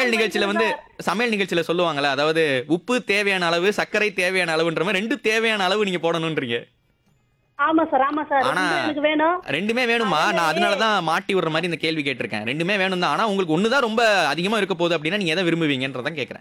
சமையல் நிகழ்ச்சியில வந்து சமையல் நிகழ்ச்சியில சொல்லுவாங்கல்ல அதாவது உப்பு தேவையான அளவு சர்க்கரை தேவையான அளவுன்ற மாதிரி ரெண்டு தேவையான அளவு நீங்க போடணும்ன்றீங்க ஆமா சார் ஆமா சார் ஆனா ரெண்டும் எனக்கு வேணும் ரெண்டுமே வேணுமா நான் அதனாலதான் மாட்டி விடுற மாதிரி இந்த கேள்வி கேட்டிருக்கேன் ரெண்டுமே வேணும் தான் ஆனா உங்களுக்கு ஒண்ணுதான் ரொம்ப அதிகமா இருக்க போகுது அப்படின்னா நீங்க எதை விரும்புவீங்கன்றதான் கேக்குறேன்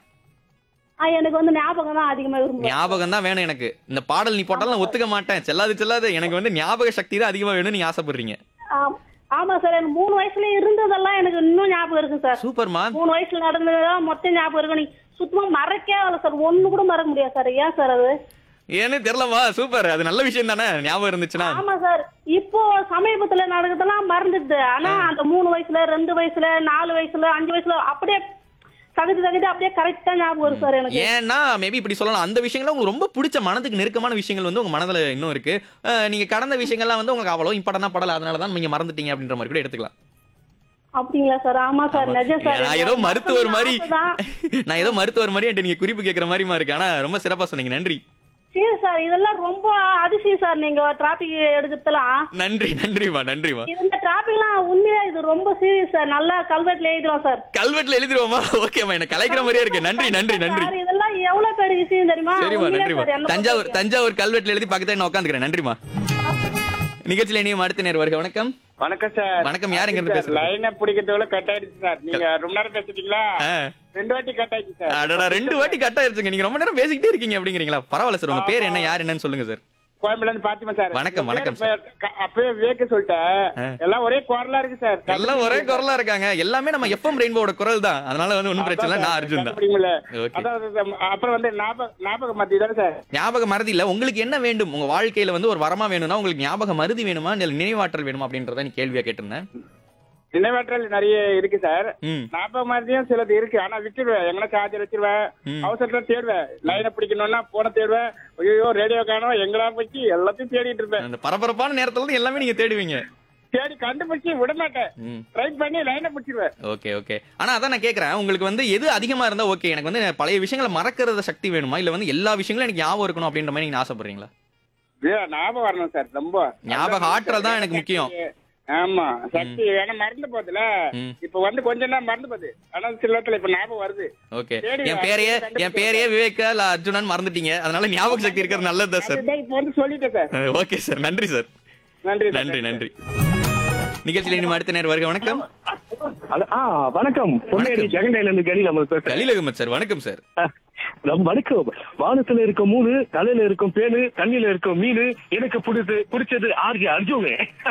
ஆ, எனக்கு வந்து ஞாபகம் தான் அதிகமா விரும்புவேன் ஞாபகம் தான் வேணும் எனக்கு இந்த பாடல் நீ போட்டாலும் நான் ஒத்துக்க மாட்டேன் செல்லாது செல்லாது எனக்கு வந்து ஞாபக சக்தி தான் அதிகமா வேணும்னு நீ ஆசைப்படுறீங்க ஆம். ஆமா சார் எனக்கு மூணு வயசுல இருந்ததெல்லாம் எனக்கு இன்னும் ஞாபகம் இருக்கு சார் சூப்பர்மா மூணு வயசுல நடந்ததெல்லாம் மொத்தம் ஞாபகம் இருக்கு நீ சுத்தமா மறக்கவே ஆகல சார் ஒண்ணு கூட மறக்க முடியாது சார் ஏன் சார் அது ஏன்னு தெரியலமா சூப்பர் அது நல்ல விஷயம் தானே ஞாபகம் இருந்துச்சுன்னா ஆமா சார் இப்போ சமீபத்துல நடக்கிறதெல்லாம் மறந்துடுது ஆனா அந்த மூணு வயசுல ரெண்டு வயசுல நாலு வயசுல அஞ்சு வயசுல அப்படியே தகுதி தகுதி அப்படியே கரெக்டா ஞாபகம் வரும் சார் எனக்கு ஏன்னா மேபி இப்படி சொல்லலாம் அந்த விஷயங்கள் உங்களுக்கு ரொம்ப பிடிச்ச மனதுக்கு நெருக்கமான விஷயங்கள் வந்து உங்க மனதுல இன்னும் இருக்கு அஹ், நீங்க கடந்த விஷயங்கள்லாம் வந்து உங்களுக்கு அவ்வளோ இம்பார்ட்டனா படல அதனால தான் நீங்க மறந்துட்டீங்க அப்படின்ற மாதிரி கூட எடுத்துக்கலாம் அப்படிங்களா சார் ஆமா சார் நிஜம் சார் நான் ஏதோ மருத்துவர் மாதிரி தான் நான் ஏதோ மருத்துவர் மாதிரி என்கிட்ட நீங்க குறிப்பு கேட்கற மாதிரிமா இருக்கு ஆனா ரொம்ப சிறப்பா சொன்னீங்க நன்றி சரி சார் இதெல்லாம் ரொம்ப அதிசயம் சார் நீங்க டிராபிக் எடுக்கிறதுலாம் நன்றி நன்றிமா நன்றிமா இந்த டிராபிக்லாம் உண்மையா இது ரொம்ப சீரியஸ் சார் நல்லா கல்வெட்டுல எழுதிடும் சார் கல்வெட்டுல எழுதிருவோமா ஓகேமா என்ன கலைக்கிற மாதிரியே இருக்கு நன்றி நன்றி நன்றி சார், இதெல்லாம் எவ்வளவு பெரிய விஷயம் தெரியுமா சரிம்மா உண்மையா நன்றிமா சார், என்னை தஞ்சாவூர் பொறுத்தவரைக்கும். தஞ்சாவூர் கல்வெட்டுல எழுதி பக்கத்துல நான் உட்காந்துக்கிறேன் நன்றிமா நிகழ்ச்சியில இனியும் அடுத்த நேரம் வருக வணக்கம் வணக்கம் சார் வணக்கம், யார் இங்க இருந்து பேசுறது? லைனை பிடிக்கிறதுல கட் ஆயிடுச்சு சார் நீங்க ரொம்ப நேரம் பேசிட்டீங்களா ஆ. ரெண்டு வாட்டி கட் ஆயிடுச்சு சார் அடடா ரெண்டு வாட்டி கட் ஆயிருச்சுங்க நீங்க ரொம்ப நேரம் பேசிக்கிட்டே இருக்கீங்க அப்படிங்கிறீங்களா பரவாயில்ல சார் உங்க பேர் என்ன யார் என்னன்னு சொல்லுங்க சார் கோயம்புல இருந்து பாத்திமா சார் வணக்கம், உங்க வணக்கம் பேர் இப்ப க- அப்பவே விவேக்க சொல்லிட்டேன் எல்லாம் ஒரே குரலா இருக்கு சார் எல்லாம் ஒரே குரலா இருக்காங்க எல்லாமே நம்ம எஃப்எம் ரெயின்போட குரல் தான் அதனால வந்து ஒண்ணும் பிரச்சனை இல்லை நான் அர்ஜுன் தான் கண்டுபிடிக்கல. Okay. அதாவது சார், அப்புறம் வந்து ஞாபக ஞாபக மத்தி தானே சார் ஞாபக மருதி இல்ல உங்களுக்கு என்ன வேண்டும் உங்க வாழ்க்கையில வந்து ஒரு வரமா வேணும்னா உங்களுக்கு ஞாபக மருதி வேணுமா இல்ல நினைவாற்றல் வேணுமா அப்படின்றத நீ கேள்வியா கேட்டிருந்தேன் நினைவாற்றல் நிறைய இருக்கு சார் ம் ஞாபக மருதியும் சிலது இருக்கு ஆனா விட்டுருவேன் எங்கன்னா சார்ஜர் வச்சிருவேன் ம். அவசரத்துல தேடுவேன் லைனை பிடிக்கணும்னா போன தேடுவேன் ஐயோ ரேடியோ காணும் எங்கடா போச்சு எல்லாத்தையும் தேடிட்டு இருப்பேன் அந்த பரபரப்பான நேரத்துல இருந்து எல்லாமே நீங்க தேடுவீங்க தேடி கண்டுபிடிச்சு விட மாட்டேன் ம் ட்ரை பண்ணி லைனை பிடிச்சிருவேன் ஓகே ஓகே ஆனா அதான் நான் கேக்குறேன் உங்களுக்கு வந்து எது அதிகமா இருந்தா ஓகே எனக்கு வந்து பழைய விஷயங்களை மறக்கிறத சக்தி வேணுமா இல்ல வந்து எல்லா விஷயங்களும் எனக்கு ஞாபகம் இருக்கணும் அப்படின்ற மாதிரி நீங்க ஆசைப்படுறீங்களா ஐயோ, ஞாபகம் வரணும் சார் ரொம்ப ஞாபக ஆற்றல் தான் எனக்கு முக்கியம் ஆமா சக்தி ஏன்னா மறந்து போதுல ம். இப்ப வந்து கொஞ்ச நேரம் மறந்து போகுது ஆனா சில நேரத்துல இப்ப ஞாபகம் வருது ஓகே தேடி என் வா, பேரையே கண்டுபிடிச்சு என் பேரையே விவேக்கா இல்ல அர்ஜுனன் மறந்துட்டீங்க அதனால ஞாபக சக்தி இருக்கிறது நல்லதுதான் சார் அதுதான் இப்ப வந்து சொல்லிட்டேன் சார் ஓகே சார் நன்றி சார் நன்றி சார். நன்றி நன்றி நிகழ்ச்சியில் இனிமே அடுத்த நேரம் வருக வணக்கம் அது- ஆ வணக்கம் பொன்னேரி ஜெகண்டையில இருந்து கலி நம்ம பேசுறேன் கலீல் அகமது சார் வணக்கம் சார் நம்ம வணக்கம் வானத்துல இருக்க மூணு தலையில இருக்கும் பேனு தண்ணியில இருக்கும் மீன் எனக்கு பிடிச்சது பிடிச்சது ஆர்ஜி அர்ஜுனு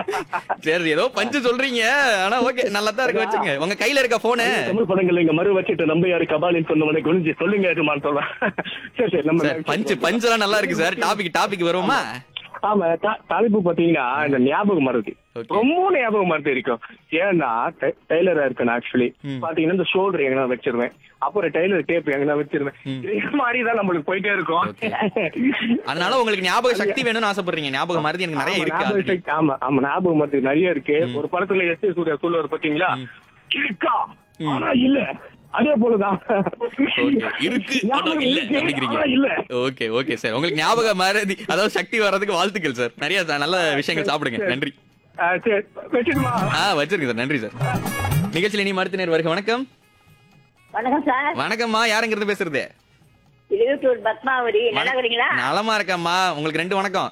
சரி ஏதோ பஞ்சு சொல்றீங்க ஆனா ஓகே நல்லா தான் இருக்கு வச்சுங்க உங்க கையில இருக்க போனு தமிழ் படங்கள்ல இங்க மறு வச்சுட்டு நம்ம யாரு கபாலின்னு சொன்னவனை குனிஞ்சு சொல்லுங்க எதுமான்னு சொல்றேன் சரி சரி நம்ம சார் பஞ்சு பஞ்சு எல்லாம் நல்லா இருக்கு சார் டாபிக் டாபிக் வருவோமா ஆமா த- தலைப்பு பாத்தீங்கன்னா இந்த ஞாபகம் மருதி Okay. ரொம்ப ஞாபகம் மருதி இருக்கும் ஏன்னா டெ- டெய்லரா இருக்கேன் ஆக்சுவலி ம். பாத்தீங்கன்னா இந்த ஷோல்டர் எங்கன்னா வச்சிருவேன் அப்புறம் டெய்லர் டேப் எங்கன்னா வச்சிருவேன் ம். இதே மாதிரி தான் நம்மளுக்கு போயிட்டே இருக்கும் Okay. அதனால உங்களுக்கு ஞாபக சக்தி வேணும்னு ஆசைப்படுறீங்க ஞாபக மருதி எனக்கு நிறைய ஆமா, இருக்கு ஞாபக already. சக்தி- ஆமா ஆமா ஞாபகம் மருதி நிறைய இருக்கு ஒரு படத்துல எஸ் ஏ சூர்யா சொல்லுவார் பாத்தீங்களா இருக்கா ஆனா இல்ல அதே போலதான் Okay. இருக்கு ஆனா ஞாபகம் இல்ல இருக்கு, அப்படிங்கிறீங்க ஆனா இல்ல ஓகே ஓகே சார் உங்களுக்கு ஞாபக மறதி அதாவது சக்தி வர்றதுக்கு வாழ்த்துக்கள் சார் நிறைய நல்ல விஷயங்கள் சாப்பிடுங்க நன்றி ஆ, சரி வச்சிருமா ஆ வச்சிருங்க சார் நன்றி சார் நிகழ்ச்சியில் இனி அடுத்த நேரம் வருக வணக்கம் வணக்கம் சார் வணக்கம்மா யாருங்கிறது பேசுறது இருபத்தூர் பத்மாவதி நல்லா இருக்கிறீங்களா நலமா இருக்கம்மா உங்களுக்கு ரெண்டு வணக்கம்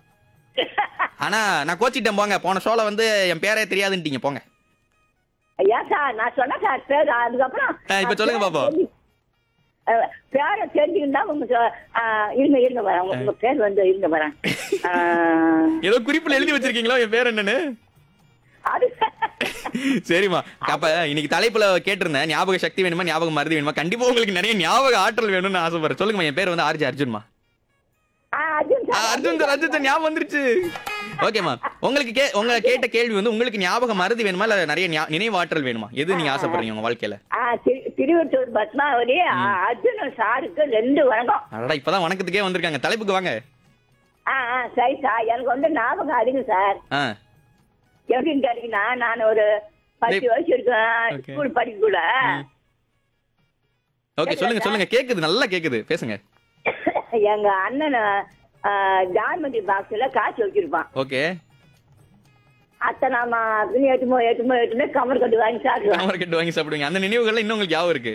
ஆனா நான் கோச்சிட்டேன் போங்க போன ஷோல வந்து என் பேரே தெரியாதுன்ட்டீங்க போங்க ஐயா சார் நான் சொன்னேன் சார் பேர் அதுக்கப்புறம் ஆ, இப்ப சொல்லுங்க பாப்போம். அஹ், பேரை தெரிஞ்சுக்கிட்டா உங்க சொ- ஆ, இருங்க இருங்க வரேன் உங்க- உங்க பேர் வந்து இருங்க வரேன் ஆ, ஏதோ குறிப்புல எழுதி வச்சிருக்கீங்களோ என் பேர் என்னன்னு அது சரிம்மா அப்ப இன்னைக்கு தலைப்புல கேட்டிருந்தேன் ஞாபக சக்தி வேணுமா ஞாபகம் மருதி வேணுமா கண்டிப்பா உங்களுக்கு நிறைய ஞாபக ஆற்றல் வேணும்னு ஆசைப்படுறேன் சொல்லுங்கம்மா என் பேர் வந்து ஆர்ஜி அர்ஜுன்மா ஆ, அர்ஜுன் ஆ, sir Arjun sir Arjun sir ஞாபகம் வந்துருச்சு ஓகேம்மா உங்களுக்கு கே உங்க கேட்ட கேள்வி வந்து உங்களுக்கு ஞாபக மருதி வேணுமா இல்ல நிறைய ஞா- நினைவாற்றல் வேணுமா எது நீங்க ஆசைப்படுறீங்க உங்க வாழ்க்கையில ஆ, திரு- திருவத்தூர் பத்மாவதி ஆ, அர்ஜுன் சாருக்கு ரெண்டு வணக்கம் அடடா இப்பதான் வணக்கத்துக்கே வந்திருக்காங்க தலைப்புக்கு வாங்க ஆ ஆ சரி சார் எனக்கு வந்து ஞாபகம் அதிகம் சார் ஆ எப்படின்னு கேட்டீங்கன்னா நான் ஒரு பத்து டேய். வயசு இருக்கேன் Okay. ஸ்கூல் படிக்கக்குள்ள ஓகே சொல்லுங்க சொல்லுங்க கேக்குது நல்லா கேக்குது பேசுங்க எங்க அண்ணன் ஜார்மண்டி பாக்ஸ்ல காசு வச்சிருப்பான் ஓகே அத்தை நாம அப்படின்னு எட்டுமோ எட்டுமோ எட்டுமே கமர் கட்டு வாங்கி சாப்பிடுவேன் கமர் கட்டு வாங்கி சாப்பிடுங்க அந்த நினைவுகள்லாம் இன்னும் உங்களுக்கு ஞாபகம் இருக்கு